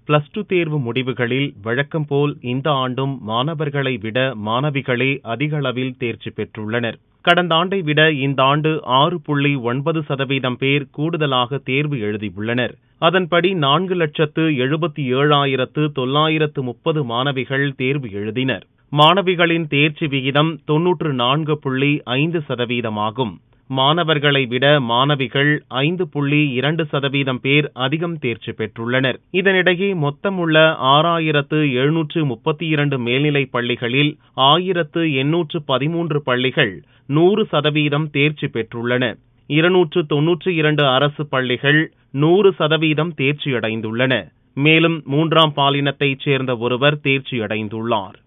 plus two தேர்வு முடிவுகளில் வழக்கம் போல் இந்த ஆண்டும் மாணவர்களை விட மாணவிகளே அதிக அளவில் தேர்ச்சி பெற்றுள்ளனர் கடந்த ஆண்டை விட இந்த ஆண்டு ஆறு புள்ளி ஒன்பது சதவீதம் பேர் கூடுதலாக தேர்வு எழுதியுள்ளனர் அதன்படி நான்கு லட்சத்து எழுபத்தி ஏழாயிரத்து தொள்ளாயிரத்து முப்பது மாணவிகள் தேர்வு எழுதினர் மாணவிகளின் தேர்ச்சி விகிதம் தொன்னூற்று நான்கு புள்ளி ஐந்து சதவீதமாகும் மாணவர்களை விட மாணவிகள் ஐந்து புள்ளி இரண்டு சதவீதம் பேர் அதிகம் தேர்ச்சி பெற்றுள்ளனர் இதனிடையே மொத்தம் உள்ள ஆறாயிரத்து எழுநூற்று முப்பத்தி இரண்டு மேல்நிலைப் பள்ளிகளில் ஆயிரத்து எண்ணூற்று பதிமூன்று பள்ளிகள் நூறு சதவீதம் தேர்ச்சி பெற்றுள்ளன இருநூற்று தொன்னூற்றி இரண்டு அரசு பள்ளிகள் நூறு சதவீதம் தேர்ச்சியடைந்துள்ளன மேலும் மூன்றாம் பாலினத்தைச் சேர்ந்த ஒருவர் தேர்ச்சியடைந்துள்ளார்